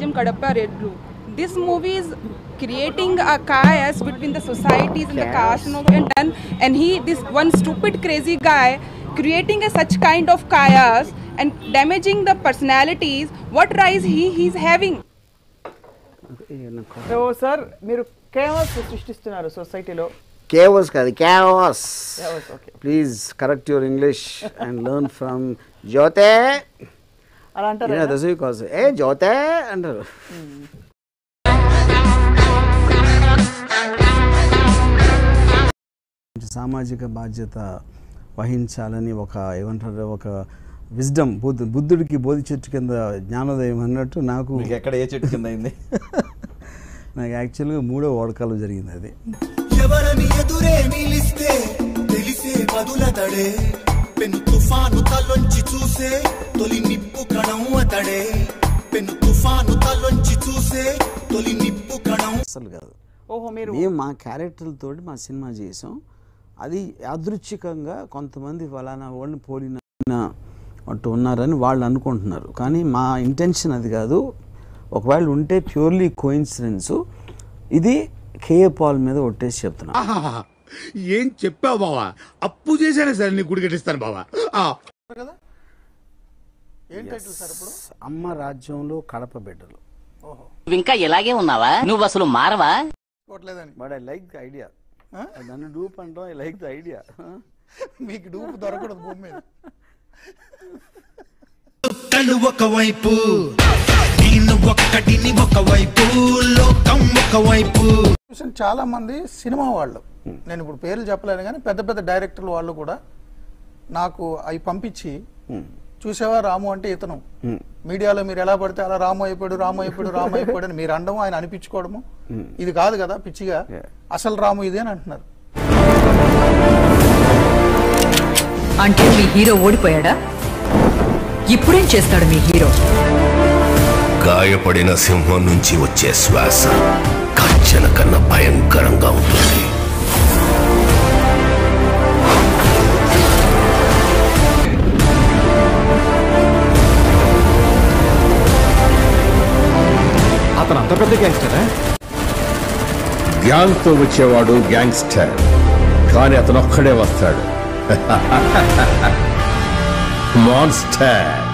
named Kadapa Redlu. This movie is creating a chaos between the societies and the caste you know, and done and he this one stupid crazy guy creating a such kind of chaos and damaging the personalities what rise he he's having oh sir మీరు chaos సృష్టిస్తున్నారు సొసైటీలో chaos కాదు క్యావస్ Chaos, okay. Please correct your English and learn from జ్యోతే అలా అంటారు దశ cos A జ్యోతే అంటారు సామాజిక బాధ్యత వహించాలని ఒక ఏమంటారు ఒక విజ్డమ్ బుద్ధ బుద్ధుడికి బోధి చెట్టు కింద జ్ఞానోదయం అన్నట్టు నాకు మీకు ఎక్కడ ఏ చెట్టు కింద అయింది నాకు యాక్చువల్గా మూడో ఓడకాలం జరిగింది అది ఎవరని ఎదురే నిలిస్తే తెలిసే బదుల తడే పెను తుఫాను తలొంచి చూసే తొలి నిప్పు కణం అతడే పెను తుఫాను తలొంచి చూసే తొలి నిప్పు కణం అసలు కాదు ఓహో మీరు మేము మా క్యారెక్టర్లతోటి మా సినిమా చేసాం అది యాదృచ్ఛికంగా కొంతమంది ఫలానా వాళ్ళని పోలిన అటు ఉన్నారని వాళ్ళు అనుకుంటున్నారు కానీ మా ఇంటెన్షన్ అది కాదు ఒకవేళ ఉంటే ప్యూర్లీ కోయిన్సిడెన్స్ ఇది కేఏ పాల్ మీద ఒట్టేసి చెప్తున్నా ఆహాహా. ఏం చెప్పావు బావా అప్పు చేశానే సరే నీ గుడి కట్టిస్తాను బావా ఆ. ఏం టైటిల్ సార్ ఇప్పుడు అమ్మ రాజ్యంలో కడప బిడ్డలు నువ్వు ఇంకా ఇలాగే ఉన్నావా నువ్వు అసలు మారవా చూడలేదని but I like the idea నన్ను డూప్ అంటాం ఐ లైక్ ద ఐడియా మీకు డూపు దొరకదు భూమి మీద చుట్టలు ఒకవైపు నేను ఒక్కడిని ఒకవైపు లోకం ఒకవైపు చూసిన చాలా మంది సినిమా వాళ్ళు నేను ఇప్పుడు పేర్లు చెప్పలేను కానీ పెద్ద పెద్ద డైరెక్టర్లు వాళ్ళు కూడా నాకు అవి పంపించి చూసావా రాము అంటే ఇతను మీడియాలో మీరు ఎలా పడితే అలా రాము అయిపోయాడు రాము అయిపోయాడు రాము అయిపోయాడు అని మీరు అనడం ఆయన అనిపించుకోవడము ఇది కాదు కదా పిచ్చిగా అసలు రాము ఇదే అని అంటున్నారు అంటే మీ హీరో ఓడిపోయాడా ఇప్పుడేం చేస్తాడు మీ హీరో గాయపడిన సింహం నుంచి వచ్చే శ్వాస కచ్చన కన్నా భయంకరంగా ఉంటుంది అతను అంత పెద్ద గ్యాంగ్స్టరా గ్యాంగ్ తో వచ్చేవాడు గ్యాంగ్స్టర్ కానీ అతను ఒక్కడే వస్తాడు మాన్స్టర్